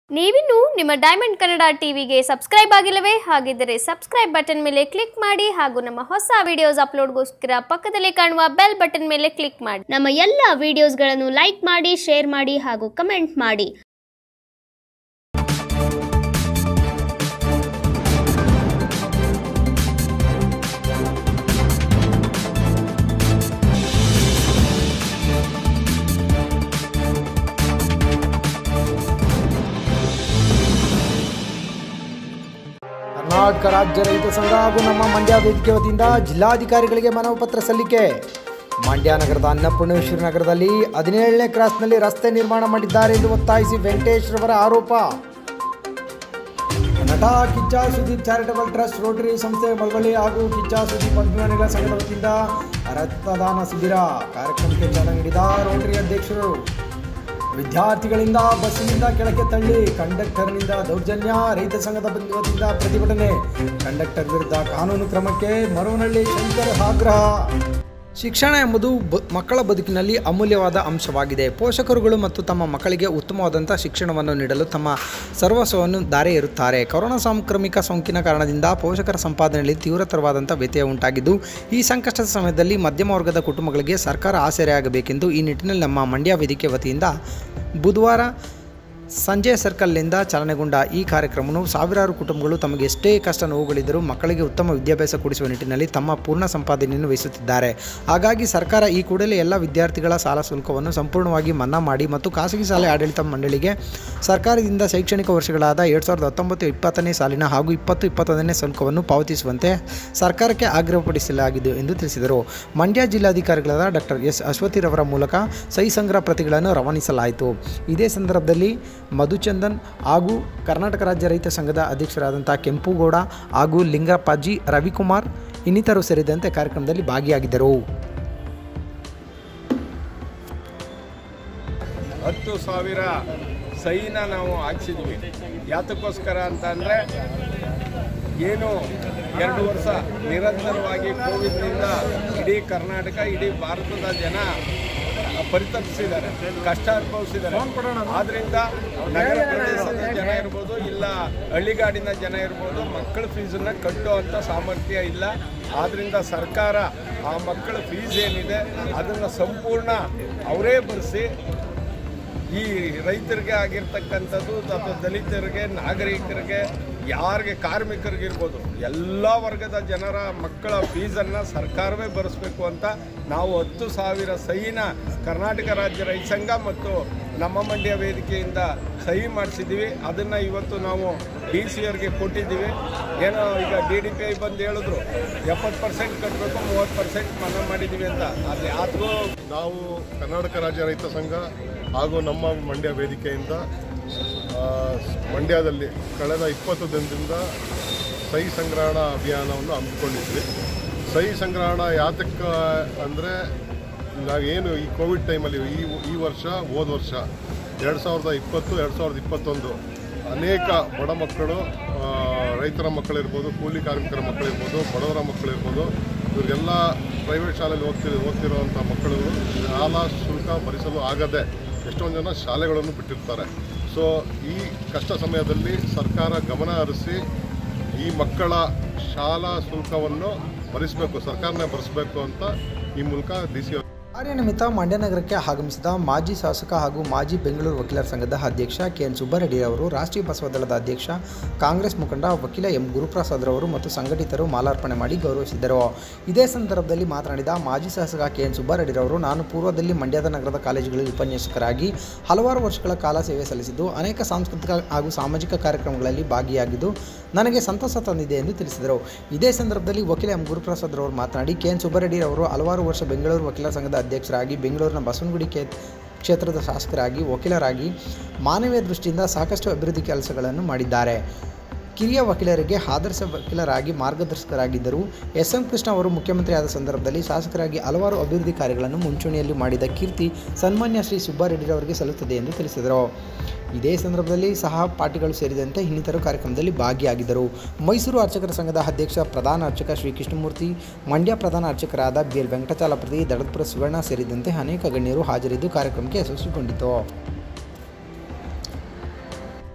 ನೀವಿನ್ನು ನಿಮ್ಮ ಡೈಮಂಡ್ ಕನ್ನಡ ಟಿವಿಗೆ ಸಬ್ಸ್ಕ್ರೈಬ್ ಆಗಿಲ್ಲವೇ ಹಾಗಿದ್ದರೆ ಸಬ್ಸ್ಕ್ರೈಬ್ ಬಟನ್ ಮೇಲೆ ಕ್ಲಿಕ್ ಮಾಡಿ ಹಾಗೂ ನಮ್ಮ ಹೊಸ ವಿಡಿಯೋಸ್ ಅಪ್ಲೋಡ್ಗೋಸ್ಕರ ಪಕ್ಕದಲ್ಲಿ ಕಾಣುವ ಬೆಲ್ ಬಟನ್ ಮೇಲೆ ಕ್ಲಿಕ್ ಮಾಡಿ ನಮ್ಮ ಎಲ್ಲ ವಿಡಿಯೋಸ್ಗಳನ್ನು ಲೈಕ್ ಮಾಡಿ ಶೇರ್ ಮಾಡಿ ಹಾಗೂ ಕಮೆಂಟ್ ಮಾಡಿ ಕರ್ನಾಟಕ ರಾಜ್ಯ ರೈತ ಸಂಘ ಹಾಗೂ ನಮ್ಮ ಮಂಡ್ಯ ವೇದಿಕೆ ವತಿಯಿಂದ ಜಿಲ್ಲಾಧಿಕಾರಿಗಳಿಗೆ ಮನವಿ ಪತ್ರ ಸಲ್ಲಿಕೆ ಮಂಡ್ಯ ನಗರದ ಅನ್ನಪೂರ್ಣೇಶ್ವರಿ ನಗರದಲ್ಲಿ ಹದಿನೇಳನೇ ಕ್ರಾಸ್ನಲ್ಲಿ ರಸ್ತೆ ನಿರ್ಮಾಣ ಮಾಡಿದ್ದಾರೆ ಎಂದು ಒತ್ತಾಯಿಸಿ ವೆಂಕಟೇಶ್ ರವರ ಆರೋಪ ನಟ Kiccha Sudeep charitable trust Rotary ಸಂಸ್ಥೆ ಮಳವಳ್ಳಿ ಹಾಗೂ ಕಿಚ್ಚ ಸುದೀಪ್ ಅಭಿಮಾನಿಗಳ ಸಂಘದ ವತಿಯಿಂದ ರಕ್ತದಾನ ಶಿಬಿರ ಕಾರ್ಯಕ್ರಮಕ್ಕೆ ಚಾಲನೆ ನೀಡಿದ ರೋಟರಿ ಅಧ್ಯಕ್ಷರು ವಿದ್ಯಾರ್ಥಿಗಳಿಂದ ಬಸ್ಸಿನಿಂದ ಕೆಳಕ್ಕೆ ತಳ್ಳಿ ಕಂಡಕ್ಟರ್ನಿಂದ ದೌರ್ಜನ್ಯ ರೈತ ಸಂಘದ ವತಿಯಿಂದ ಪ್ರತಿಭಟನೆ ಕಂಡಕ್ಟರ್ ವಿರುದ್ಧ ಕಾನೂನು ಕ್ರಮಕ್ಕೆ ಮರವನಹಳ್ಳಿ ಶಂಕರ್ ಆಗ್ರಹ ಶಿಕ್ಷಣ ಎಂಬುದು ಬ ಮಕ್ಕಳ ಬದುಕಿನಲ್ಲಿ ಅಮೂಲ್ಯವಾದ ಅಂಶವಾಗಿದೆ ಪೋಷಕರುಗಳು ಮತ್ತು ತಮ್ಮ ಮಕ್ಕಳಿಗೆ ಉತ್ತಮವಾದಂಥ ಶಿಕ್ಷಣವನ್ನು ನೀಡಲು ತಮ್ಮ ಸರ್ವಸ್ವವನ್ನು ದಾರೆ ಇರುತ್ತಾರೆ ಕೊರೋನಾ ಸಾಂಕ್ರಾಮಿಕ ಸೋಂಕಿನ ಕಾರಣದಿಂದ ಪೋಷಕರ ಸಂಪಾದನೆಯಲ್ಲಿ ತೀವ್ರತರವಾದಂಥ ವ್ಯತ್ಯಯ ಉಂಟಾಗಿದ್ದು ಈ ಸಂಕಷ್ಟದ ಸಮಯದಲ್ಲಿ ಮಧ್ಯಮ ವರ್ಗದ ಕುಟುಂಬಗಳಿಗೆ ಸರ್ಕಾರ ಆಸರೆಯಾಗಬೇಕೆಂದು ಈ ನಿಟ್ಟಿನಲ್ಲಿ ನಮ್ಮ ಮಂಡ್ಯ ವೇದಿಕೆ ವತಿಯಿಂದ ಬುಧವಾರ ಸಂಜೆ ಸರ್ಕಲ್ನಿಂದ ಚಾಲನೆಗೊಂಡ ಈ ಕಾರ್ಯಕ್ರಮವು ಸಾವಿರಾರು ಕುಟುಂಬಗಳು ತಮಗೆ ಎಷ್ಟೇ ಕಷ್ಟ ನೋವುಗಳಿದ್ದರೂ ಮಕ್ಕಳಿಗೆ ಉತ್ತಮ ವಿದ್ಯಾಭ್ಯಾಸ ಕೊಡಿಸುವ ನಿಟ್ಟಿನಲ್ಲಿ ತಮ್ಮ ಪೂರ್ಣ ಸಂಪಾದನೆಯನ್ನು ವಹಿಸುತ್ತಿದ್ದಾರೆ ಹಾಗಾಗಿ ಸರ್ಕಾರ ಈ ಕೂಡಲೇ ಎಲ್ಲ ವಿದ್ಯಾರ್ಥಿಗಳ ಸಾಲ ಶುಲ್ಕವನ್ನು ಸಂಪೂರ್ಣವಾಗಿ ಮನ್ನಾ ಮಾಡಿ ಮತ್ತು ಖಾಸಗಿ ಶಾಲೆ ಆಡಳಿತ ಮಂಡಳಿಗೆ ಸರ್ಕಾರದಿಂದ ಶೈಕ್ಷಣಿಕ ವರ್ಷಗಳಾದ ಎರಡು ಸಾವಿರದ ಹತ್ತೊಂಬತ್ತು ಇಪ್ಪತ್ತನೇ ಸಾಲಿನ ಹಾಗೂ ಇಪ್ಪತ್ತು ಇಪ್ಪತ್ತೊಂದನೇ ಶುಲ್ಕವನ್ನು ಪಾವತಿಸುವಂತೆ ಸರ್ಕಾರಕ್ಕೆ ಆಗ್ರಹಪಡಿಸಲಾಗಿದೆ ಎಂದು ತಿಳಿಸಿದರು ಮಂಡ್ಯ ಜಿಲ್ಲಾಧಿಕಾರಿಗಳಾದ ಡಾಕ್ಟರ್ ಎಸ್ ಅಶ್ವತಿರವರ ಮೂಲಕ ಸಹಿ ಸಂಗ್ರಹ ಪ್ರತಿಗಳನ್ನು ರವಾನಿಸಲಾಯಿತು ಇದೇ ಸಂದರ್ಭದಲ್ಲಿ ಮಧುಚಂದನ್ ಹಾಗೂ ಕರ್ನಾಟಕ ರಾಜ್ಯ ರೈತ ಸಂಘದ ಅಧ್ಯಕ್ಷರಾದಂಥ ಕೆಂಪುಗೌಡ ಹಾಗೂ ಲಿಂಗಪ್ಪಾಜಿ ರವಿಕುಮಾರ್ ಇನ್ನಿತರು ಸೇರಿದಂತೆ ಕಾರ್ಯಕ್ರಮದಲ್ಲಿ ಭಾಗಿಯಾಗಿದ್ದರು ಹತ್ತು ಸಾವಿರ ಸಹಿನ ನಾವು ಹಾಕ್ಸಿದ್ವಿ ಯಾತಕ್ಕೋಸ್ಕರ ಅಂತ ಅಂದರೆ ಏನು ಎರಡು ವರ್ಷ ನಿರಂತರವಾಗಿ ಕೋವಿಡ್ನಿಂದ ಇಡೀ ಕರ್ನಾಟಕ ಇಡೀ ಭಾರತದ ಜನ ಪರಿತಪಿಸಿದ್ದಾರೆ ಕಷ್ಟ ಅನುಭವಿಸಿದ್ದಾರೆ ಆದ್ದರಿಂದ ನಗರ ಪ್ರದೇಶದ ಜನ ಇರ್ಬೋದು ಇಲ್ಲ ಹಳ್ಳಿಗಾಡಿನ ಜನ ಇರ್ಬೋದು ಮಕ್ಕಳ ಫೀಸನ್ನು ಕಟ್ಟುವಂಥ ಸಾಮರ್ಥ್ಯ ಇಲ್ಲ ಆದ್ದರಿಂದ ಸರ್ಕಾರ ಆ ಮಕ್ಕಳ ಫೀಸ್ ಏನಿದೆ ಅದನ್ನು ಸಂಪೂರ್ಣ ಅವರೇ ಭರಿಸಿ ಈ ರೈತರಿಗೆ ಆಗಿರ್ತಕ್ಕಂಥದ್ದು ಅಥವಾ ದಲಿತರಿಗೆ ನಾಗರಿಕರಿಗೆ ಯಾರಿಗೆ ಕಾರ್ಮಿಕರಿಗಿರ್ಬೋದು ಎಲ್ಲ ವರ್ಗದ ಜನರ ಮಕ್ಕಳ ಫೀಸನ್ನು ಸರ್ಕಾರವೇ ಭರಿಸ್ಬೇಕು ಅಂತ ನಾವು ಹತ್ತು ಸಾವಿರ ಸಹಿನ ಕರ್ನಾಟಕ ರಾಜ್ಯ ರೈತ ಸಂಘ ಮತ್ತು ನಮ್ಮ ಮಂಡ್ಯ ವೇದಿಕೆಯಿಂದ ಸಹಿ ಮಾಡಿಸಿದ್ದೀವಿ ಅದನ್ನು ಇವತ್ತು ನಾವು ಡಿ ಸಿ ಅವ್ರಿಗೆ ಕೊಟ್ಟಿದ್ದೀವಿ ಏನೋ ಈಗ ಡಿ ಡಿ ಪಿ ಐ ಬಂದು ಹೇಳಿದ್ರು ಎಪ್ಪತ್ತು ಪರ್ಸೆಂಟ್ ಕಟ್ಟಬೇಕು ಮೂವತ್ತು ಪರ್ಸೆಂಟ್ ಮನ್ನಾ ಮಾಡಿದ್ದೀವಿ ಅಂತ ಅದು ಯಾತ್ರೂ ನಾವು ಕರ್ನಾಟಕ ರಾಜ್ಯ ರೈತ ಸಂಘ ಹಾಗೂ ನಮ್ಮ ಮಂಡ್ಯ ವೇದಿಕೆಯಿಂದ ಆ, ಮಂಡ್ಯದಲ್ಲಿ ಕಳೆದ ಇಪ್ಪತ್ತು ದಿನದಿಂದ ಸಹಿ ಸಂಗ್ರಹಣಾ ಅಭಿಯಾನವನ್ನು ಹಮ್ಮಿಕೊಂಡಿದ್ವಿ ಸಹಿ ಸಂಗ್ರಹಣ ಯಾತಕ್ಕೆ ಅಂದರೆ ನಾವೇನು ಈ ಕೋವಿಡ್ ಟೈಮಲ್ಲಿ ಈ ಈ ವರ್ಷ ಹೋದ ವರ್ಷ ಎರಡು ಸಾವಿರದ ಇಪ್ಪತ್ತು ಎರಡು ಸಾವಿರದ ಇಪ್ಪತ್ತೊಂದು ಅನೇಕ ಬಡ ಮಕ್ಕಳು ಆ, ರೈತರ ಮಕ್ಕಳಿರ್ಬೋದು ಕೂಲಿ ಕಾರ್ಮಿಕರ ಮಕ್ಕಳಿರ್ಬೋದು ಬಡವರ ಮಕ್ಕಳಿರ್ಬೋದು ಇವರಿಗೆಲ್ಲ ಪ್ರೈವೇಟ್ ಶಾಲೆಯಲ್ಲಿ ಓದ್ತಿರೋ ಓದ್ತಿರೋವಂಥ ಮಕ್ಕಳು ಶಾಲಾ ಶುಲ್ಕ ಭರಿಸಲು ಆಗದೆ ಎಷ್ಟೊಂದು ಜನ ಶಾಲೆಗಳನ್ನು ಬಿಟ್ಟಿರ್ತಾರೆ ಸೊ ಈ ಕಷ್ಟ ಸಮಯದಲ್ಲಿ ಸರ್ಕಾರ ಗಮನ ಹರಿಸಿ ಈ ಮಕ್ಕಳ ಶಾಲಾ ಶುಲ್ಕವನ್ನು ಭರಿಸಬೇಕು ಸರ್ಕಾರನೇ ಭರಿಸಬೇಕು ಅಂತ ಈ ಮೂಲಕ ಡಿ ಸಿ ಕಾರ್ಯನಿಮಿತ್ತ ಮಂಡ್ಯ ನಗರಕ್ಕೆ ಆಗಮಿಸಿದ ಮಾಜಿ ಶಾಸಕ ಹಾಗೂ ಮಾಜಿ ಬೆಂಗಳೂರು ವಕೀಲರ ಸಂಘದ ಅಧ್ಯಕ್ಷ ಕೆ ಎನ್ ಸುಬ್ಬರೆಡ್ಡಿ ಅವರು ರಾಷ್ಟ್ರೀಯ ಬಸವ ದಳದ ಅಧ್ಯಕ್ಷ ಕಾಂಗ್ರೆಸ್ ಮುಖಂಡ ವಕೀಲ ಎಂ ಗುರುಪ್ರಸಾದ್ ರವರು ಮತ್ತು ಸಂಘಟಿತರು ಮಾಲಾರ್ಪಣೆ ಮಾಡಿ ಗೌರವಿಸಿದರು ಇದೇ ಸಂದರ್ಭದಲ್ಲಿ ಮಾತನಾಡಿದ ಮಾಜಿ ಶಾಸಕ ಕೆ ಎನ್ ಸುಬ್ಬರೆಡ್ಡಿರವರು ನಾನು ಪೂರ್ವದಲ್ಲಿ ಮಂಡ್ಯದ ನಗರದ ಕಾಲೇಜುಗಳಲ್ಲಿ ಉಪನ್ಯಾಸಕರಾಗಿ ಹಲವಾರು ವರ್ಷಗಳ ಕಾಲ ಸೇವೆ ಸಲ್ಲಿಸಿದ್ದು ಅನೇಕ ಸಾಂಸ್ಕೃತಿಕ ಹಾಗೂ ಸಾಮಾಜಿಕ ಕಾರ್ಯಕ್ರಮಗಳಲ್ಲಿ ಭಾಗಿಯಾಗಿದ್ದು ನನಗೆ ಸಂತಸ ತಂದಿದೆ ಎಂದು ತಿಳಿಸಿದರು ಇದೇ ಸಂದರ್ಭದಲ್ಲಿ ವಕೀಲ ಎಂ ಗುರುಪ್ರಸಾದ್ ರವರು ಮಾತನಾಡಿ ಕೆ ಎನ್ ಸುಬ್ಬರೆಡ್ಡಿ ಅವರು ಹಲವಾರು ವರ್ಷ ಬೆಂಗಳೂರು ವಕೀಲರ ಸಂಘದ ಅಧ್ಯಕ್ಷರಾಗಿ ಬೆಂಗಳೂರಿನ ಬಸವನಗುಡಿ ಕೇ ಕ್ಷೇತ್ರದ ಶಾಸಕರಾಗಿ ವಕೀಲರಾಗಿ ಮಾನವೀಯ ದೃಷ್ಟಿಯಿಂದ ಸಾಕಷ್ಟು ಅಭಿವೃದ್ಧಿ ಕೆಲಸಗಳನ್ನು ಮಾಡಿದ್ದಾರೆ ಕಿರಿಯ ವಕೀಲರಿಗೆ ಆದರ್ಶ ವಕೀಲರಾಗಿ ಮಾರ್ಗದರ್ಶಕರಾಗಿದ್ದರು ಎಸ್ ಎಂ ಕೃಷ್ಣ ಅವರು ಮುಖ್ಯಮಂತ್ರಿಯಾದ ಸಂದರ್ಭದಲ್ಲಿ ಶಾಸಕರಾಗಿ ಹಲವಾರು ಅಭಿವೃದ್ಧಿ ಕಾರ್ಯಗಳನ್ನು ಮುಂಚೂಣಿಯಲ್ಲಿ ಮಾಡಿದ ಕೀರ್ತಿ ಸನ್ಮಾನ್ಯ ಶ್ರೀ ಸುಬ್ಬಾರೆಡ್ಡಿರವರಿಗೆ ಸಲ್ಲುತ್ತದೆ ಎಂದು ತಿಳಿಸಿದರು ಇದೇ ಸಂದರ್ಭದಲ್ಲಿ ಸಹ ಪಾರ್ಟಿಗಳು ಸೇರಿದಂತೆ ಇನ್ನಿತರು ಕಾರ್ಯಕ್ರಮದಲ್ಲಿ ಭಾಗಿಯಾಗಿದ್ದರು ಮೈಸೂರು ಅರ್ಚಕರ ಸಂಘದ ಅಧ್ಯಕ್ಷ ಪ್ರಧಾನ ಅರ್ಚಕ ಶ್ರೀ ಕೃಷ್ಣಮೂರ್ತಿ ಮಂಡ್ಯ ಪ್ರಧಾನ ಅರ್ಚಕರಾದ ಬಿ ಎಲ್ ವೆಂಕಟಾಚಲಪತಿ ದಡದಪುರ ಸುವರ್ಣ ಸೇರಿದಂತೆ ಅನೇಕ ಗಣ್ಯರು ಹಾಜರಿದ್ದು ಕಾರ್ಯಕ್ರಮಕ್ಕೆ ಯಶಸ್ವಿಗೊಂಡಿತು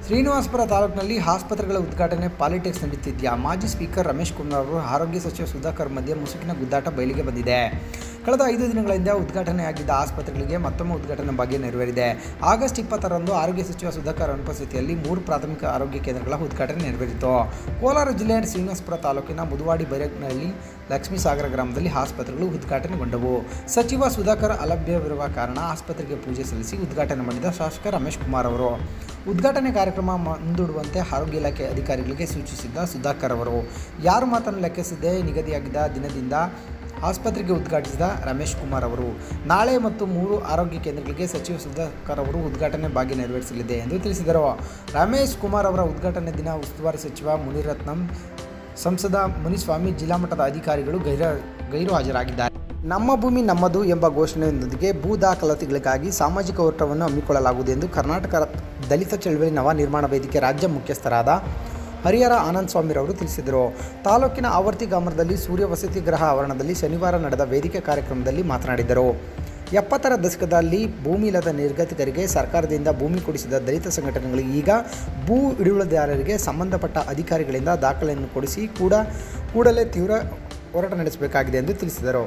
ಶ್ರೀನಿವಾಸಪುರ ತಾಲೂಕಿನಲ್ಲಿ ಆಸ್ಪತ್ರೆಗಳ ಉದ್ಘಾಟನೆ ಪಾಲಿಟಿಕ್ಸ್ ನಡೀತಿದ್ಯಾ ಮಾಜಿ ಸ್ಪೀಕರ್ ರಮೇಶ್ ಕುಮಾರ್ ಅವರು ಆರೋಗ್ಯ ಸಚಿವ ಸುಧಾಕರ್ ಮಧ್ಯೆ ಮುಸುಕಿನ ಗುದ್ದಾಟ ಬಯಲಿಗೆ ಬಂದಿದೆ ಕಳೆದ ಐದು ದಿನಗಳಿಂದ ಉದ್ಘಾಟನೆಯಾಗಿದ್ದ ಆಸ್ಪತ್ರೆಗಳಿಗೆ ಮತ್ತೊಮ್ಮೆ ಉದ್ಘಾಟನೆ ಬಗ್ಗೆ ನೆರವೇರಿದೆ ಆಗಸ್ಟ್ ಇಪ್ಪತ್ತರಂದು ಆರೋಗ್ಯ ಸಚಿವ ಸುಧಾಕರ್ ಅನುಪಸ್ಥಿತಿಯಲ್ಲಿ ಮೂರು ಪ್ರಾಥಮಿಕ ಆರೋಗ್ಯ ಕೇಂದ್ರಗಳ ಉದ್ಘಾಟನೆ ನೆರವೇರಿತು ಕೋಲಾರ ಜಿಲ್ಲೆಯ ಶ್ರೀನಿವಾಸಪುರ ತಾಲೂಕಿನ ಮುದುವಾಡಿ ಬೈರಗ್ನಹಳ್ಳಿ ಲಕ್ಷ್ಮೀಸಾಗರ ಗ್ರಾಮದಲ್ಲಿ ಆಸ್ಪತ್ರೆಗಳು ಉದ್ಘಾಟನೆಗೊಂಡವು ಸಚಿವ ಸುಧಾಕರ್ ಅಲಭ್ಯವಿರುವ ಕಾರಣ ಆಸ್ಪತ್ರೆಗೆ ಪೂಜೆ ಸಲ್ಲಿಸಿ ಉದ್ಘಾಟನೆ ಮಾಡಿದ ಶಾಸಕ ರಮೇಶ್ ಕುಮಾರ್ ಅವರು ಉದ್ಘಾಟನೆ ಕಾರ್ಯಕ್ರಮ ಮುಂದೂಡುವಂತೆ ಆರೋಗ್ಯ ಇಲಾಖೆ ಅಧಿಕಾರಿಗಳಿಗೆ ಸೂಚಿಸಿದ್ದ ಸುಧಾಕರ್ ಅವರು ಯಾರು ಮಾತನ್ನು ಲೆಕ್ಕಿಸದೆ ನಿಗದಿಯಾಗಿದ್ದ ದಿನದಿಂದ ಆಸ್ಪತ್ರೆಗೆ ಉದ್ಘಾಟಿಸಿದ ರಮೇಶ್ ಕುಮಾರ್ ಅವರು ನಾಳೆ ಮತ್ತು ಮೂರು ಆರೋಗ್ಯ ಕೇಂದ್ರಗಳಿಗೆ ಸಚಿವ ಸುಧಾಕರ್ ಅವರು ಉದ್ಘಾಟನೆ ಭಾಗ್ಯ ನೆರವೇರಿಸಲಿದೆ ಎಂದು ತಿಳಿಸಿದರು ರಮೇಶ್ ಕುಮಾರ್ ಅವರ ಉದ್ಘಾಟನೆ ದಿನ ಉಸ್ತುವಾರಿ ಸಚಿವ ಮುನಿರತ್ನಂ ಸಂಸದ ಮುನಿಸ್ವಾಮಿ ಜಿಲ್ಲಾ ಮಟ್ಟದ ಅಧಿಕಾರಿಗಳು ಗೈರ ಗೈರು ಹಾಜರಾಗಿದ್ದಾರೆ ನಮ್ಮ ಭೂಮಿ ನಮ್ಮದು ಎಂಬ ಘೋಷಣೆಯೊಂದಿಗೆ ಭೂ ದಾಖಲಾತಿಗಳಿಗಾಗಿ ಸಾಮಾಜಿಕ ಹೋರಾಟವನ್ನು ಹಮ್ಮಿಕೊಳ್ಳಲಾಗುವುದು ಎಂದು ಕರ್ನಾಟಕ ದಲಿತ ಚಳವಳಿ ನವ ನಿರ್ಮಾಣ ವೇದಿಕೆ ರಾಜ್ಯ ಮುಖ್ಯಸ್ಥರಾದ ಹರಿಹರ ಆನಂದ್ ಸ್ವಾಮಿರವರು ತಿಳಿಸಿದರು ತಾಲೂಕಿನ ಆವರ್ತಿ ಗ್ರಾಮದಲ್ಲಿ ಸೂರ್ಯ ವಸತಿ ಗೃಹ ಆವರಣದಲ್ಲಿ ಶನಿವಾರ ನಡೆದ ವೇದಿಕೆ ಕಾರ್ಯಕ್ರಮದಲ್ಲಿ ಮಾತನಾಡಿದರು ಎಪ್ಪತ್ತರ ದಶಕದಲ್ಲಿ ಭೂಮಿ ಇಲ್ಲದ ನಿರ್ಗತಿಕರಿಗೆ ಸರ್ಕಾರದಿಂದ ಭೂಮಿ ಕೊಡಿಸಿದ ದಲಿತ ಸಂಘಟನೆಗಳು ಈಗ ಭೂ ಹಿಡುವಳಿದಾರರಿಗೆ ಸಂಬಂಧಪಟ್ಟ ಅಧಿಕಾರಿಗಳಿಂದ ದಾಖಲೆಯನ್ನು ಕೊಡಿಸಿ ಕೂಡ ಕೂಡಲೇ ತೀವ್ರ ಹೋರಾಟ ನಡೆಸಬೇಕಾಗಿದೆ ಎಂದು ತಿಳಿಸಿದರು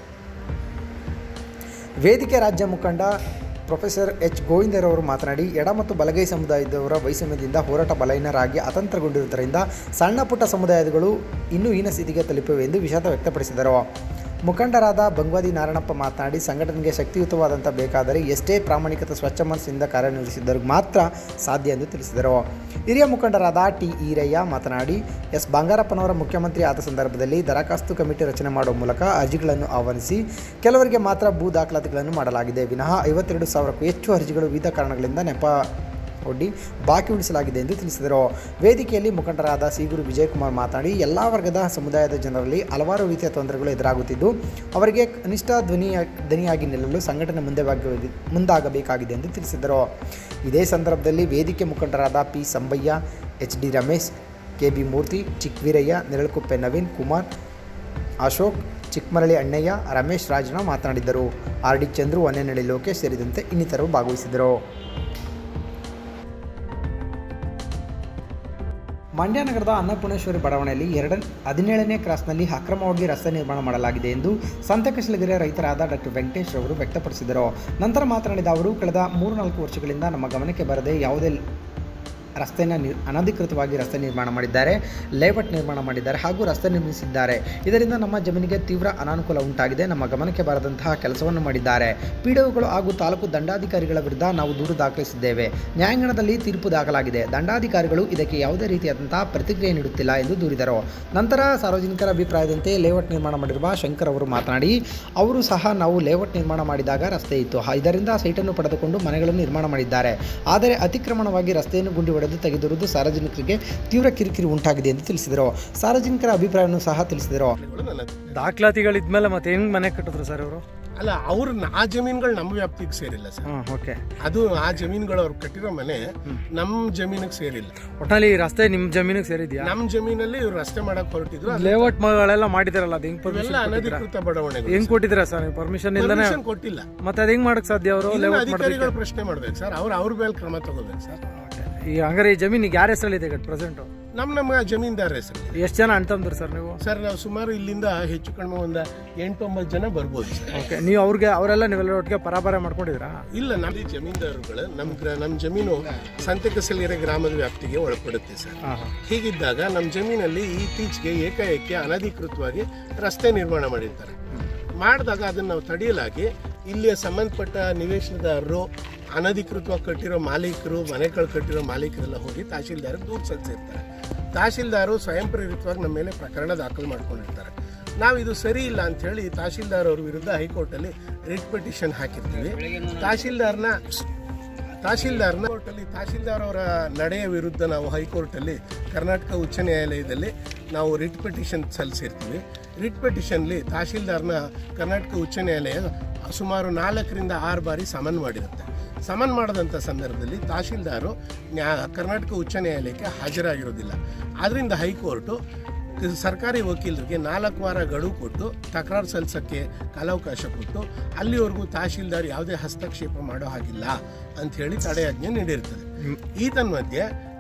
ವೇದಿಕೆ ರಾಜ್ಯ ಮುಖಂಡ ಪ್ರೊಫೆಸರ್ ಎಚ್ ಗೋವಿಂದರವರು ಮಾತನಾಡಿ ಎಡ ಮತ್ತು ಬಲಗೈ ಸಮುದಾಯದವರ ವೈಷಮ್ಯದಿಂದ ಹೋರಾಟ ಬಲಹೀನರಾಗಿ ಅತಂತ್ರಗೊಂಡಿರುವುದರಿಂದ ಸಣ್ಣ ಪುಟ್ಟ ಸಮುದಾಯಗಳು ಇನ್ನೂ ಹೀನ ಸ್ಥಿತಿಗೆ ತಲುಪಿವೆ ಎಂದು ವಿಷಾದ ವ್ಯಕ್ತಪಡಿಸಿದರು ಮುಖಂಡರಾದ ಬಂಗ್ವಾದಿ ನಾರಾಯಣಪ್ಪ ಮಾತನಾಡಿ ಸಂಘಟನೆಗೆ ಶಕ್ತಿಯುತವಾದಂಥ ಬೇಕಾದರೆ ಎಷ್ಟೇ ಪ್ರಾಮಾಣಿಕತೆ ಸ್ವಚ್ಛ ಮನಸ್ಸಿನಿಂದ ಕಾರ್ಯನಿರ್ವಹಿಸಿದ್ದವ್ರಿಗೆ ಮಾತ್ರ ಸಾಧ್ಯ ಎಂದು ತಿಳಿಸಿದರು ಹಿರಿಯ ಮುಖಂಡರಾದ ಟಿ ಈರಯ್ಯ ಮಾತನಾಡಿ ಎಸ್ ಬಂಗಾರಪ್ಪನವರ ಮುಖ್ಯಮಂತ್ರಿ ಆದ ಸಂದರ್ಭದಲ್ಲಿ ದರಖಾಸ್ತು ಕಮಿಟಿ ರಚನೆ ಮಾಡುವ ಮೂಲಕ ಅರ್ಜಿಗಳನ್ನು ಆಹ್ವಾನಿಸಿ ಕೆಲವರಿಗೆ ಮಾತ್ರ ಭೂ ದಾಖಲಾತಿಗಳನ್ನು ಮಾಡಲಾಗಿದೆ ವಿನಃ ಐವತ್ತೆರಡು ಸಾವಿರಕ್ಕೂ ಹೆಚ್ಚು ಅರ್ಜಿಗಳು ವಿವಿಧ ಕಾರಣಗಳಿಂದ ನೆಪ ಒಡ್ಡಿ ಬಾಕಿ ಉಳಿಸಲಾಗಿದೆ ಎಂದು ತಿಳಿಸಿದರು ವೇದಿಕೆಯಲ್ಲಿ ಮುಖಂಡರಾದ ಸೀಗೂರು ವಿಜಯಕುಮಾರ್ ಮಾತನಾಡಿ ಎಲ್ಲ ವರ್ಗದ ಸಮುದಾಯದ ಜನರಲ್ಲಿ ಹಲವಾರು ರೀತಿಯ ತೊಂದರೆಗಳು ಎದುರಾಗುತ್ತಿದ್ದು ಅವರಿಗೆ ಕನಿಷ್ಠ ಧ್ವನಿಯ ಧ್ವನಿಯಾಗಿ ನಿಲ್ಲಲು ಸಂಘಟನೆ ಮುಂದೆ ಬಾಗಿ- ಮುಂದಾಗಬೇಕಾಗಿದೆ ಎಂದು ತಿಳಿಸಿದರು ಇದೇ ಸಂದರ್ಭದಲ್ಲಿ ವೇದಿಕೆ ಮುಖಂಡರಾದ P Sambaiah H D Ramesh K B Murthy Chikveeraiah Neralukuppe Naveen Kumar Ashok Chikkamarali Annaiah Ramesh Rajanna ಮಾತನಾಡಿದ್ದರು ಆರ್ ಡಿ ಚಂದ್ರು ಹೊನ್ನೆನಳ್ಳಿ ಲೋಕೇಶ್ ಸೇರಿದಂತೆ ಇನ್ನಿತರರು ಭಾಗವಹಿಸಿದರು ಮಂಡ್ಯ ನಗರದ ಅನ್ನಪೂರ್ಣೇಶ್ವರಿ ಬಡಾವಣೆಯಲ್ಲಿ ಎರಡ ಹದಿನೇಳನೇ ಕ್ರಾಸ್ನಲ್ಲಿ ಅಕ್ರಮವಾಗಿ ರಸ್ತೆ ನಿರ್ಮಾಣ ಮಾಡಲಾಗಿದೆ ಎಂದು ಸಂತಕಶಿಲಗಿರಿಯ ರೈತರಾದ ಡಾಕ್ಟರ್ ವೆಂಕಟೇಶ್ ಅವರು ವ್ಯಕ್ತಪಡಿಸಿದರು ನಂತರ ಮಾತನಾಡಿದ ಅವರು ಕಳೆದ ಮೂರು ನಾಲ್ಕು ವರ್ಷಗಳಿಂದ ನಮ್ಮ ಗಮನಕ್ಕೆ ಬರದೆ ಯಾವುದೇ ರಸ್ತೆಯನ್ನು ನಿ ಅನಧಿಕೃತವಾಗಿ ರಸ್ತೆ ನಿರ್ಮಾಣ ಮಾಡಿದ್ದಾರೆ ಲೇಔಟ್ ನಿರ್ಮಾಣ ಮಾಡಿದ್ದಾರೆ ಹಾಗೂ ರಸ್ತೆ ನಿರ್ಮಿಸಿದ್ದಾರೆ ಇದರಿಂದ ನಮ್ಮ ಜಮೀನಿಗೆ ತೀವ್ರ ಅನಾನುಕೂಲ ಉಂಟಾಗಿದೆ ನಮ್ಮ ಗಮನಕ್ಕೆ ಬರದಂತಹ ಕೆಲಸವನ್ನು ಮಾಡಿದ್ದಾರೆ ಪಿಡಿಒಗಳು ಹಾಗೂ ತಾಲೂಕು ದಂಡಾಧಿಕಾರಿಗಳ ವಿರುದ್ಧ ನಾವು ದೂರು ದಾಖಲಿಸಿದ್ದೇವೆ ನ್ಯಾಯಾಂಗಣದಲ್ಲಿ ತೀರ್ಪು ದಾಖಲಾಗಿದೆ ದಂಡಾಧಿಕಾರಿಗಳು ಇದಕ್ಕೆ ಯಾವುದೇ ರೀತಿಯಾದಂತಹ ಪ್ರತಿಕ್ರಿಯೆ ನೀಡುತ್ತಿಲ್ಲ ಎಂದು ದೂರಿದರು ನಂತರ ಸಾರ್ವಜನಿಕರ ಅಭಿಪ್ರಾಯದಂತೆ ಲೇಔಟ್ ನಿರ್ಮಾಣ ಮಾಡಿರುವ ಶಂಕರ್ ಅವರು ಮಾತನಾಡಿ ಅವರು ಸಹ ನಾವು ಲೇಔಟ್ ನಿರ್ಮಾಣ ಮಾಡಿದಾಗ ರಸ್ತೆ ಇತ್ತು ಹ- ಇದರಿಂದ ಸೈಟನ್ನು ಪಡೆದುಕೊಂಡು ಮನೆಗಳನ್ನು ನಿರ್ಮಾಣ ಮಾಡಿದ್ದಾರೆ ಆದರೆ ಅತಿಕ್ರಮಣವಾಗಿ ರಸ್ತೆಯನ್ನು ಗುಂಡಿ ಹೊಡೆದು ತೆಗೆದಿರುವುದು ಸಾರ್ವಜನಿಕರಿಗೆ ತೀವ್ರ ಕಿರಿಕಿರಿ ಉಂಟಾಗಿದೆ ಎಂದು ತಿಳಿಸಿದರು ಸಾರ್ವಜನಿಕರ ಅಭಿಪ್ರಾಯವನ್ನು ಸಹ ತಿಳಿಸಿದರು ದಾಖಲಾತಿಗಳಿದ್ಮೇಲೆ ಮತ್ತೆ ಹೆಂಗ್ ಮನೆ ಕಟ್ಟಿದ್ರು ಸರ್ ಇವರು ಅಲ್ಲ ಅವ್ರ ಆ ಜಮೀನುಗಳು ನಮ್ಮ ವ್ಯಾಪ್ತಿಗೆ ಸೇರಿಲ್ಲ ಸರ್ ಹಾಂ ಓಕೆ ಅದು ಆ ಜಮೀನುಗಳು ಅವ್ರು ಕಟ್ಟಿರೋ ಮನೆ ನಮ್ಮ ಜಮೀನಿಗೆ ಸೇರಿಲ್ಲ ಒಟ್ನಲ್ಲಿ ಈ ರಸ್ತೆ ನಿಮ್ ಜಮೀನಿಗೆ ಸೇರಿದ್ಯಾ ನಮ್ಮ ಜಮೀನಲ್ಲಿ ಇವ್ರು ರಸ್ತೆ ಮಾಡಕ್ ಹೊರಟಿದ್ರು ಅದು ಲೇಔಟ್ ಮಗಳೆಲ್ಲ ಮಾಡಿದಿರಲ್ಲ ಅದು ಹೆಂಗ್ ಇವೆಲ್ಲ ಪರ್ಮಿಷನ್ ಅನಧಿಕೃತ ಬಡಾವಣೆಗಳು ಹೆಂಗ್ ಕೊಟ್ಟಿದ್ದೀರಾ ಸರ್ ನೀವು ಪರ್ಮಿಷನ್ ಇಲ್ದಾನೆ Permission ಕೊಟ್ಟಿಲ್ಲ ಮತ್ತೆ ಅದ್ ಹೆಂಗ್ ಮಾಡಕ್ ಸಾಧ್ಯ ಅವರು ಇದನ್ನ ಲೇಔಟ್ ಅಧಿಕಾರಿಗಳು ಮಾಡೋದಕ್ಕೆ ಪ್ರಶ್ನೆ ಮಾಡ್ಬೇಕು ಸರ್ ಅವ್ರು ಅವ್ರ ಮೇಲೆ ಕ್ರಮ ತಗೋಬೇಕು ಸರ್ ಈ ಹಂಗಾರೆ ಈ ಜಮೀನಿಗೆ ಯಾರ ಹೆಸರಲ್ಲಿದೆ ಈಗ ಪ್ರೆಸೆಂಟ್ ನಮ್ಮ ನಮ್ಮ ಜಮೀನ್ದಾರ ಹೆಸರು ಎಷ್ಟು ಜನ ಅಣ್ತಂದ್ರು ಸರ್ ನೀವು ಸರ್ ನಾವು ಸುಮಾರು ಇಲ್ಲಿಂದ ಹೆಚ್ಚು ಕಡಿಮೆ ಒಂದು ಎಂಟೊಂಬತ್ತು ಜನ ಬರ್ಬೋದು ಸರ್ ಓಕೆ ನೀವು ಅವ್ರಿಗೆ ಅವರೆಲ್ಲ ನೀವೆಲ್ಲ ಒಟ್ಟಿಗೆ ಪರಾಬರ ಮಾಡ್ಕೊಂಡಿದ್ರಾ ಇಲ್ಲ ನಮ್ಮ ಜಮೀನ್ದಾರರುಗಳು ನಮ್ಮ ಗ್ರ- ನಮ್ಮ ಜಮೀನು ಸಂತೆಕಸಲಿರೆ ಗ್ರಾಮದ ವ್ಯಾಪ್ತಿಗೆ ಒಳಪಡುತ್ತೆ ಸರ್ ಹಾಂ ಹಾಂ ಹೀಗಿದ್ದಾಗ ನಮ್ಮ ಜಮೀನಲ್ಲಿ ಇತ್ತೀಚೆಗೆ ಏಕಾಏಕಿ ಅನಧಿಕೃತವಾಗಿ ರಸ್ತೆ ನಿರ್ಮಾಣ ಮಾಡಿರ್ತಾರೆ ಮಾಡಿದಾಗ ಅದನ್ನು ನಾವು ತಡೆಯಲಾಗಿ ಇಲ್ಲಿಯ ಸಂಬಂಧಪಟ್ಟ ನಿವೇಶನದಾರರು ಅನಧಿಕೃತವಾಗಿ ಕಟ್ಟಿರೋ ಮಾಲೀಕರು ಮನೆಗಳು ಕಟ್ಟಿರೋ ಮಾಲೀಕರೆಲ್ಲ ಹೋಗಿ ತಹಶೀಲ್ದಾರ್ ದೂರು ಸಲ್ಲಿಸಿರ್ತಾರೆ ತಹಶೀಲ್ದಾರು ಸ್ವಯಂ ಪ್ರೇರಿತವಾಗಿ ನಮ್ಮ ಮೇಲೆ ಪ್ರಕರಣ ದಾಖಲು ಮಾಡ್ಕೊಂಡಿರ್ತಾರೆ ನಾವು ಇದು ಸರಿ ಇಲ್ಲ ಅಂತ ಹೇಳಿ ತಹಶೀಲ್ದಾರ್ ಅವ್ರ ವಿರುದ್ಧ ಹೈಕೋರ್ಟಲ್ಲಿ ರಿಟ್ ಪಿಟಿಷನ್ ಹಾಕಿರ್ತೀವಿ ತಹಶೀಲ್ದಾರ್ನ ತಹಶೀಲ್ದಾರ್ನ ಕೋರ್ಟಲ್ಲಿ ತಹಶೀಲ್ದಾರ್ ಅವರ ನಡೆಯ ವಿರುದ್ಧ ನಾವು ಹೈಕೋರ್ಟಲ್ಲಿ ಕರ್ನಾಟಕ ಉಚ್ಚ ನ್ಯಾಯಾಲಯದಲ್ಲಿ ನಾವು ರಿಟ್ ಪಿಟಿಷನ್ ಸಲ್ಲಿಸಿರ್ತೀವಿ ರಿಟ್ ಪಿಟಿಷನ್ಲಿ ತಹಶೀಲ್ದಾರ್ನ ಕರ್ನಾಟಕ ಉಚ್ಚ ನ್ಯಾಯಾಲಯ ಸುಮಾರು ನಾಲ್ಕರಿಂದ ಆರು ಬಾರಿ ಸಮನ್ ಮಾಡಿರುತ್ತೆ ಸಮನ್ ಮಾಡಿದಂಥ ಸಂದರ್ಭದಲ್ಲಿ ತಹಶೀಲ್ದಾರು ನ್ಯಾ ಕರ್ನಾಟಕ ಉಚ್ಚ ನ್ಯಾಯಾಲಯಕ್ಕೆ ಹಾಜರಾಗಿರೋದಿಲ್ಲ ಆದ್ದರಿಂದ ಹೈಕೋರ್ಟು ಕ- ಸರ್ಕಾರಿ ವಕೀಲರಿಗೆ ನಾಲ್ಕು ವಾರ ಗಡುವು ಕೊಟ್ಟು ತಕರಾರು ಸಲ್ಲಿಸೋಕ್ಕೆ ಕಾಲಾವಕಾಶ ಕೊಟ್ಟು ಅಲ್ಲಿವರೆಗೂ ತಹಶೀಲ್ದಾರ್ ಯಾವುದೇ ಹಸ್ತಕ್ಷೇಪ ಮಾಡೋ ಹಾಗಿಲ್ಲ ಅಂಥೇಳಿ ತಡೆಯಾಜ್ಞೆ ನೀಡಿರ್ತದೆ ಈ ತನ್ಮಧ್ಯೆ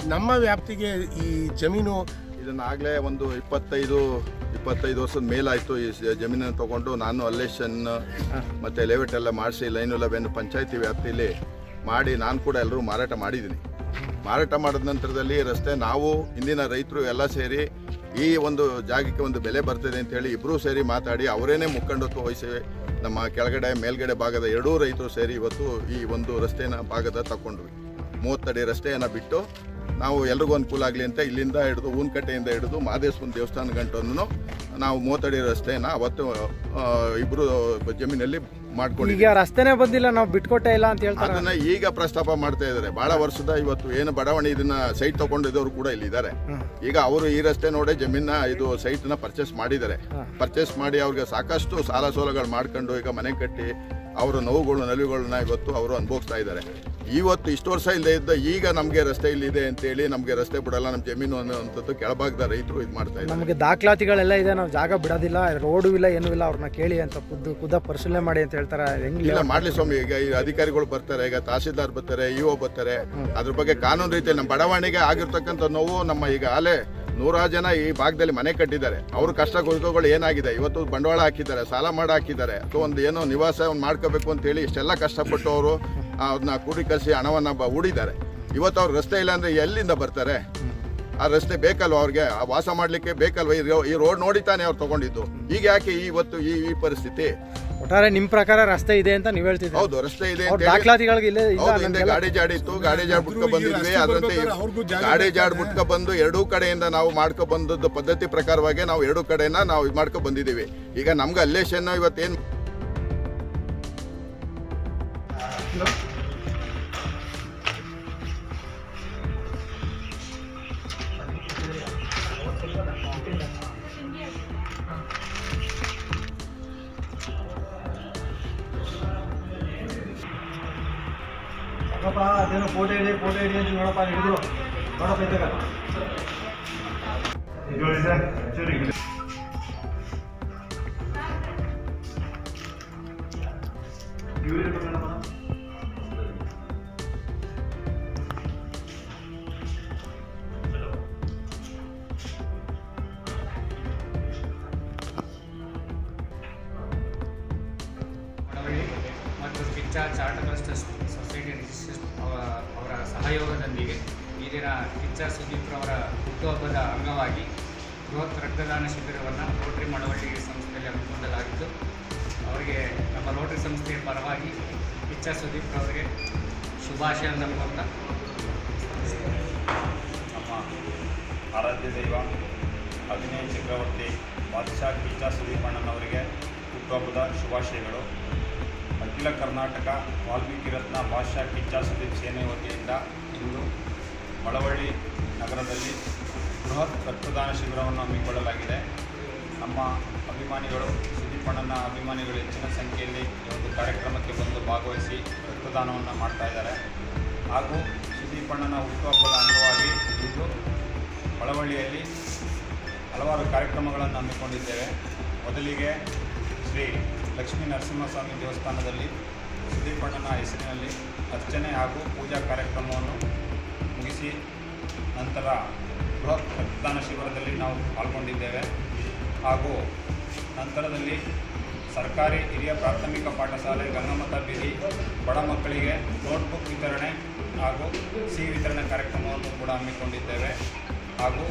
ನಮ್ಮ ವ್ಯಾಪ್ತಿಗೆ ಈ ಜಮೀನು ಇದನ್ನಾಗಲೇ ಒಂದು ಇಪ್ಪತ್ತೈದು ಇಪ್ಪತ್ತೈದು ವರ್ಷದ ಮೇಲಾಯಿತು ಈ ಸ- ಜಮೀನನ್ನು ತಗೊಂಡು ನಾನು ಅಲ್ಲೇಷನ್ ಮತ್ತು ಲೇಔಟ್ ಎಲ್ಲ ಮಾಡಿಸಿ ಲೈನ್ ಲೆವೆನ್ ಪಂಚಾಯತಿ ವ್ಯಾಪ್ತಿಯಲ್ಲಿ ಮಾಡಿ ನಾನು ಕೂಡ ಎಲ್ಲರೂ ಮಾರಾಟ ಮಾಡಿದ್ದೀನಿ ಮಾರಾಟ ಮಾಡಿದ ನಂತರದಲ್ಲಿ ರಸ್ತೆ ನಾವು ಇಂದಿನ ರೈತರು ಎಲ್ಲ ಸೇರಿ ಈ ಒಂದು ಜಾಗಕ್ಕೆ ಒಂದು ಬೆಲೆ ಬರ್ತದೆ ಅಂತೇಳಿ ಇಬ್ಬರೂ ಸೇರಿ ಮಾತಾಡಿ ಅವರೇನೇ ಮುಖಂಡತ್ವ ವಹಿಸಿ ನಮ್ಮ ಕೆಳಗಡೆ ಮೇಲ್ಗಡೆ ಭಾಗದ ಎರಡೂ ರೈತರು ಸೇರಿ ಇವತ್ತು ಈ ಒಂದು ರಸ್ತೆನ ಭಾಗದ ತಗೊಂಡ್ವಿ ಮೂವತ್ತಡಿ ರಸ್ತೆಯನ್ನು ಬಿಟ್ಟು ನಾವು ಎಲ್ರಿಗೂ ಅನುಕೂಲ ಆಗಲಿ ಅಂತ ಇಲ್ಲಿಂದ ಹಿಡಿದು ಊನ್ಕಟ್ಟೆಯಿಂದ ಹಿಡಿದು ಮಹದೇಶ್ವರನ ದೇವಸ್ಥಾನ ಗಂಟನ್ನು ನಾವು ಮೂವತ್ತಡಿ ರಸ್ತೆನ ಅವತ್ತು ಆ, ಇಬ್ರು ಜಮೀನಲ್ಲಿ ಮಾಡ್ಕೊಂಡಿದ್ದೀವಿ ಈಗ ರಸ್ತೆನೇ ಬಂದಿಲ್ಲ ನಾವು ಬಿಟ್ಕೊಟ್ಟೆ ಇಲ್ಲ ಅಂತ ಹೇಳ್ತಾರೆ ಅದನ್ನ ಈಗ ಪ್ರಸ್ತಾಪ ಮಾಡ್ತಾ ಇದ್ದಾರೆ ಬಹಳ ವರ್ಷದ ಇವತ್ತು ಏನು ಬಡಾವಣೆ ಇದನ್ನ ಸೈಟ್ ತಗೊಂಡಿದ್ದವರು ಕೂಡ ಇಲ್ಲಿದ್ದಾರೆ ಈಗ ಅವರು ಈ ರಸ್ತೆ ನೋಡೇ ಜಮೀನ ಇದು ಸೈಟ್ ನ ಪರ್ಚೇಸ್ ಮಾಡಿದ್ದಾರೆ ಪರ್ಚೇಸ್ ಮಾಡಿ ಅವ್ರಿಗೆ ಸಾಕಷ್ಟು ಸಾಲ ಸೋಲಗಳು ಮಾಡ್ಕೊಂಡು ಈಗ ಮನೆ ಕಟ್ಟಿ ಅವರ ನೋವುಗಳು ನಲಿವುಗಳನ್ನ ಇವತ್ತು ಅವರು ಅನುಭವಿಸ್ತಾ ಇದ್ದಾರೆ ಇವತ್ತು ಇಷ್ಟು ವರ್ಷ ಇಲ್ಲದೆ ಇದ್ದ ಈಗ ನಮಗೆ ರಸ್ತೆ ಇಲ್ಲಿದೆ ಅಂತೇಳಿ ನಮಗೆ ರಸ್ತೆ ಬಿಡಲ್ಲ ನಮ್ಮ ಜಮೀನು ಅನ್ನೋಂಥದ್ದು ಕೆಳಭಾಗದ ರೈತರು ಇದು ಮಾಡ್ತಾ ಇದ್ದಾರೆ ನಮಗೆ ದಾಖಲಾತಿಗಳೆಲ್ಲ ಇದೆ ನಾವು ಜಾಗ ಬಿಡೋದಿಲ್ಲ ರೋಡು ಇಲ್ಲ ಏನೂ ಇಲ್ಲ ಅವ್ರನ್ನ ಕೇಳಿ ಅಂತ ಖುದ್ದು ಖುದ್ದ ಪರಿಶೀಲನೆ ಮಾಡಿ ಅಂತ ಹೇಳ್ತಾರೆ ಹೆಂಗ್ ಇಲ್ಲ ಮಾಡ್ಲಿ ಸ್ವಾಮಿ ಈಗ ಈ ಅಧಿಕಾರಿಗಳು ಬರ್ತಾರೆ ಈಗ ತಹಸೀಲ್ದಾರ್ ಬರ್ತಾರೆ ಇಒ ಬರ್ತಾರೆ ಅದ್ರ ಬಗ್ಗೆ ಕಾನೂನು ರೀತಿಯಲ್ಲಿ ನಮ್ಮ ಬಡಾವಣೆಗೆ ಆಗಿರ್ತಕ್ಕಂಥ ನೋವು ನಮ್ಮ ಈಗ ಅಲೆ ನೂರಾರು ಜನ ಈ ಭಾಗದಲ್ಲಿ ಮನೆ ಕಟ್ಟಿದ್ದಾರೆ ಅವ್ರ ಕಷ್ಟ ಕುರಿತುಗಳು ಏನಾಗಿದೆ ಇವತ್ತು ಬಂಡವಾಳ ಹಾಕಿದ್ದಾರೆ ಸಾಲ ಮಾಡಿ ಹಾಕಿದ್ದಾರೆ ಅಥವಾ ಒಂದು ಏನೋ ನಿವಾಸ ಒಂದು ಮಾಡ್ಕೋಬೇಕು ಅಂತ ಹೇಳಿ ಇಷ್ಟೆಲ್ಲ ಕಷ್ಟಪಟ್ಟು ಅವರು ಅದನ್ನ ಕೂಡಿಕರಿಸಿ ಹಣವನ್ನ ಬ- ಹೂಡಿದ್ದಾರೆ ಇವತ್ತು ಅವ್ರ ರಸ್ತೆ ಇಲ್ಲ ಅಂದ್ರೆ ಎಲ್ಲಿಂದ ಬರ್ತಾರೆ ಆ ರಸ್ತೆ ಬೇಕಲ್ವ ಅವ್ರಿಗೆ ಆ ವಾಸ ಮಾಡ್ಲಿಕ್ಕೆ ಬೇಕಲ್ವ ಈ ರೋ- ಈ ರೋಡ್ ನೋಡಿ ತಾನೇ ಅವ್ರು ತಗೊಂಡಿದ್ದು ಈಗ ಯಾಕೆ ಈ ಇವತ್ತು ಈ ಈ ಪರಿಸ್ಥಿತಿ ಒಟ್ಟಾರೆ ನಿಮ್ ಪ್ರಕಾರ ರಸ್ತೆ ಇದೆ ಅಂತ ನೀವ್ ಹೇಳ್ತಿದ್ದೀರಿ ಹೌದು ರಸ್ತೆ ಇದೆ ಅವ್ರ ಅಂತ ಹೇಳಿ- ದಾಖಲಾತಿಗಳಿಗೆ ಇಲ್ಲ ಇಲ್ಲ ಹೌದು ಹಿಂದೆ ನಮ್ಗೆಲ್ಲ- ಗಾಡಿ ಜಾಡಿ ಇತ್ತು ಗಾಡಿ ಜಾಡ್ ಬಿಟ್ಕೊ ಬಂದಿದ್ವಿ ಅದರಂತೆ ಗಾಡಿ ಜಾಡ್ ಬಿಟ್ಕೊ ಬಂದು ಎರಡೂ ಕಡೆಯಿಂದ ನಾವು ಮಾಡ್ಕೊ ಬಂದದ್ದು ಪದ್ಧತಿ ಪ್ರಕಾರವಾಗಿ ನಾವು ಎರಡೂ ಕಡೆನ ನಾವು ಇದು ಮಾಡ್ಕೊ ಬಂದಿದ್ದೀವಿ ಈಗ ನಮ್ಗೆ ಅಲ್ಲೇಷನ್ ಇವತ್ತೇನು ನೋಡಪ್ಪ ಅದೇನೋ ಫೋಟೋ ಹಿಡಿ ಫೋಟೋ ಹಿಡಿ ಅಂತ ನೋಡಪ್ಪ ಹಿಡಿದ್ರು ನೋಡಪ್ಪ ಇದ್ದಾಗ ಮಳವಳ್ಳಿ ಮತ್ತು Kiccha charitable trust society registration ಅವ- ಅವರ ಸಹಯೋಗದೊಂದಿಗೆ ಈ ದಿನ ಕಿಚ್ಚ ಸುದೀಪ್ ಅವರ ಹುಟ್ಟುಹಬ್ಬದ ಅಂಗವಾಗಿ ಬೃಹತ್ ರಕ್ತದಾನ ಶಿಬಿರವನ್ನು ರೋಟರಿ ಮಳವಳ್ಳಿ ಸಂಸ್ಥೆಯಲ್ಲಿ ಹಮ್ಮಿಕೊಳ್ಳಲಾಗಿದ್ದು ಅವರಿಗೆ ನಮ್ಮ ರೋಟರಿ ಸಂಸ್ಥೆಯ ಪರವಾಗಿ ಕಿಚ್ಚ ಸುದೀಪ್ ಅವರಿಗೆ ಶುಭಾಶಯವನ್ನು ಕೋರ್ತಾ ನಮ್ಮ ಆರಾಧ್ಯ ದೈವ ಅಭಿನಯ ಚಕ್ರವರ್ತಿ ಬಾದ್ಶಾ ಕಿಚ್ಚ ಸುದೀಪಣ್ಣನವರಿಗೆ ಹುಟ್ಟುಹಬ್ಬದ ಶುಭಾಶಯಗಳು ಅಖಿಲ ಕರ್ನಾಟಕ ವಾಲ್ಮೀಕಿ ರತ್ನ ಬಾದ್ಶಾ ಕಿಚ್ಚ ಸುದೀಪ್ ಸೇನೆ ವತಿಯಿಂದ ಇಂದು ಮಳವಳ್ಳಿ ನಗರದಲ್ಲಿ ಬೃಹತ್ ರಕ್ತದಾನ ಶಿಬಿರವನ್ನು ಹಮ್ಮಿಕೊಳ್ಳಲಾಗಿದೆ ನಮ್ಮ ಅಭಿಮಾನಿಗಳು ಸುದೀಪಣ್ಣನ ಅಭಿಮಾನಿಗಳು ಹೆಚ್ಚಿನ ಸಂಖ್ಯೆಯಲ್ಲಿ ಈ ಒಂದು ಕಾರ್ಯಕ್ರಮಕ್ಕೆ ಬಂದು ಭಾಗವಹಿಸಿ ರಕ್ತದಾನವನ್ನು ಮಾಡ್ತಾ ಇದ್ದಾರೆ ಹಾಗೂ ಸುದೀಪಣ್ಣನ ಹುಟ್ಟುಹಬ್ಬದ ಅಂಗವಾಗಿ ಇಂದು ಮಳವಳ್ಳಿಯಲ್ಲಿ ಹಲವಾರು ಕಾರ್ಯಕ್ರಮಗಳನ್ನು ಹಮ್ಮಿಕೊಂಡಿದ್ದೇವೆ ಮೊದಲಿಗೆ ಶ್ರೀ ಲಕ್ಷ್ಮೀ ನರಸಿಂಹಸ್ವಾಮಿ ದೇವಸ್ಥಾನದಲ್ಲಿ ಸುದೀಪಣ್ಣನ ಹೆಸರಿನಲ್ಲಿ ಅರ್ಚನೆ ಹಾಗೂ ಪೂಜಾ ಕಾರ್ಯಕ್ರಮವನ್ನು ಮುಗಿಸಿ ನಂತರ ಬೃಹತ್ ರಕ್ತದಾನ ಶಿಬಿರದಲ್ಲಿ ನಾವು ಪಾಲ್ಗೊಂಡಿದ್ದೇವೆ ಹಾಗೂ ನಂತರದಲ್ಲಿ ಸರ್ಕಾರಿ ಹಿರಿಯ ಪ್ರಾಥಮಿಕ ಪಾಠಶಾಲೆ ಗಂಗಮತ ಬೀದಿ ಬಡ ಮಕ್ಕಳಿಗೆ ನೋಟ್ಬುಕ್ ವಿತರಣೆ ಹಾಗೂ ಸಿಹಿ ವಿತರಣೆ ಕಾರ್ಯಕ್ರಮವನ್ನು ಕೂಡ ಹಮ್ಮಿಕೊಂಡಿದ್ದೇವೆ ಹಾಗೂ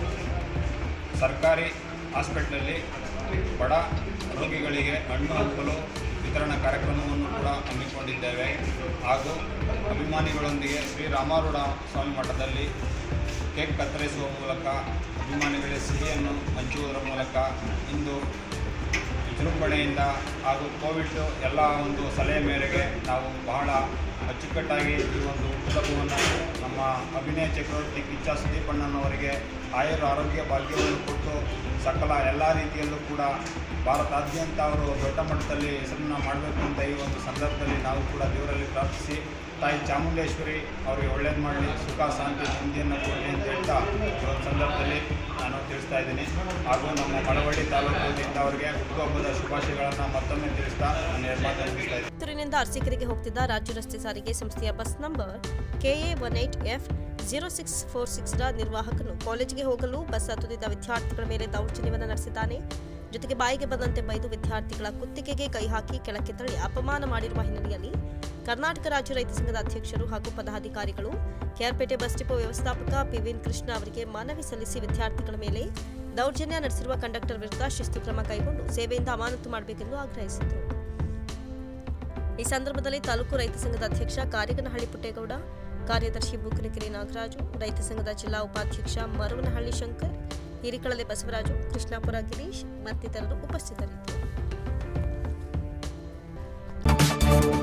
ಸರ್ಕಾರಿ ಹಾಸ್ಪಿಟ್ಲಲ್ಲಿ ಬಡ ರೋಗಿಗಳಿಗೆ ಹಣ್ಣು ಹಂಪಲು ವಿತರಣಾ ಕಾರ್ಯಕ್ರಮವನ್ನು ಕೂಡ ಹಮ್ಮಿಕೊಂಡಿದ್ದೇವೆ ಹಾಗೂ ಅಭಿಮಾನಿಗಳೊಂದಿಗೆ ಶ್ರೀ ರಾಮಾರೂಢ ಸ್ವಾಮಿ ಮಠದಲ್ಲಿ ಕೇಕ್ ಕತ್ತರಿಸುವ ಮೂಲಕ ಅಭಿಮಾನಿಗಳಿಗೆ ಸಿಹಿಯನ್ನು ಹಂಚುವುದರ ಮೂಲಕ ಇಂದು ವಿಜೃಂಭಣೆಯಿಂದ ಹಾಗೂ ಕೋವಿಡ್ ಎಲ್ಲ ಒಂದು ಸಲಹೆ ಮೇರೆಗೆ ನಾವು ಬಹಳ ಅಚ್ಚುಕಟ್ಟಾಗಿ ಈ ಒಂದು ಉತ್ಸವವನ್ನು ನಮ್ಮ ಅಭಿನಯ ಚಕ್ರವರ್ತಿ ಕಿಚ್ಚ ಸುದೀಪಣ್ಣನವರಿಗೆ ಆಯುರ ಆರೋಗ್ಯ ಭಾಗ್ಯವನ್ನು ಕೊಟ್ಟು ಸಕಲ ಎಲ್ಲ ರೀತಿಯಲ್ಲೂ ಕೂಡ ಭಾರತಾದ್ಯಂತ ಅವರು ದೊಡ್ಡ ಮಟ್ಟದಲ್ಲಿ ಹೆಸರನ್ನು ಮಾಡಬೇಕು ಅಂತ ಈ ಒಂದು ಸಂದರ್ಭದಲ್ಲಿ ನಾವು ಕೂಡ ದೇವರಲ್ಲಿ ಪ್ರಾರ್ಥಿಸಿ ತಾಯಿ ಚಾಮುಂಡೇಶ್ವರಿ ಅವರಿಗೆ ಒಳ್ಳೇದು ಮಾಡಲಿ ಸುಖ ಶಾಂತಿ ನೆಮ್ಮದಿಯನ್ನು ಕೊಡಲಿ ಅಂತ ಹೇಳ್ತಾ ಈ ಒಂದು ಸಂದರ್ಭದಲ್ಲಿ ನಾನು ತಿಳಿಸ್ತಾ ಇದ್ದೀನಿ ಹಾಗೂ ನಮ್ಮ ಮಳವಳ್ಳಿ ತಾಲೂಕಿನಿಂದ ಅವರಿಗೆ ಹುಟ್ಟುಹಬ್ಬದ ಶುಭಾಶಯಗಳನ್ನು ಮತ್ತೊಮ್ಮೆ ತಿಳಿಸ್ತಾ ನಾನು ಎರಡು ಮಾತನ್ನು ತಿಳಿಸ್ತಾ ಇದ್ದೀನಿ ಪುತ್ತೂರಿನಿಂದ ಅರಸೀಕೆರೆಗೆ ಹೋಗ್ತಿದ್ದ ರಾಜ್ಯ ರಸ್ತೆ ಸಾರಿಗೆ ಸಂಸ್ಥೆಯ bus number KA one eight F zero six four ಸಿಕ್ಸ್ರ ನಿರ್ವಾಹಕನು ಕಾಲೇಜಿಗೆ ಹೋಗಲು ಬಸ್ ಹತ್ತುತ್ತಿದ್ದ ವಿದ್ಯಾರ್ಥಿಗಳ ಮೇಲೆ ದೌರ್ಜನ್ಯವನ್ನು ನಡೆಸಿದ್ದಾನೆ ಜೊತೆಗೆ ಬಾಯಿಗೆ ಬಂದಂತೆ ಬೈದು ವಿದ್ಯಾರ್ಥಿಗಳ ಕುತ್ತಿಗೆಗೆ ಕೈ ಹಾಕಿ ಕೆಳಕ್ಕೆ ತಳ್ಳಿ ಅಪಮಾನ ಮಾಡಿರುವ ಹಿನ್ನೆಲೆಯಲ್ಲಿ ಕರ್ನಾಟಕ ರಾಜ್ಯ ರೈತ ಸಂಘದ ಅಧ್ಯಕ್ಷರು ಹಾಗೂ ಪದಾಧಿಕಾರಿಗಳು ಕೆಆರ್ಪೇಟೆ ಬಸ್ ಡಿಪೋ ವ್ಯವಸ್ಥಾಪಕ ಪಿವಿನ್ ಕೃಷ್ಣ ಅವರಿಗೆ ಮನವಿ ಸಲ್ಲಿಸಿ ವಿದ್ಯಾರ್ಥಿಗಳ ಮೇಲೆ ದೌರ್ಜನ್ಯ ನಡೆಸಿರುವ ಕಂಡಕ್ಟರ್ ವಿರುದ್ಧ ಶಿಸ್ತು ಕ್ರಮ ಕೈಗೊಂಡು ಸೇವೆಯಿಂದ ಅಮಾನತು ಮಾಡಬೇಕೆಂದು ಆಗ್ರಹಿಸಿದರು ಈ ಸಂದರ್ಭದಲ್ಲಿ ತಾಲೂಕು ರೈತ ಸಂಘದ ಅಧ್ಯಕ್ಷ ಕಾರಿಗನಹಳ್ಳಿ ಪುಟ್ಟೇಗೌಡ ಕಾರ್ಯದರ್ಶಿ ಬುಕ್ಕನಕೆರೆ ನಾಗರಾಜು ರೈತ ಸಂಘದ ಜಿಲ್ಲಾ ಉಪಾಧ್ಯಕ್ಷ ಮರವನಹಳ್ಳಿ ಶಂಕರ್ ಹಿರಿಕಳಲೆ ಬಸವರಾಜು ಕೃಷ್ಣಾಪುರ ಗಿರೀಶ್ ಮತ್ತಿತರರು ಉಪಸ್ಥಿತರಿದ್ದರು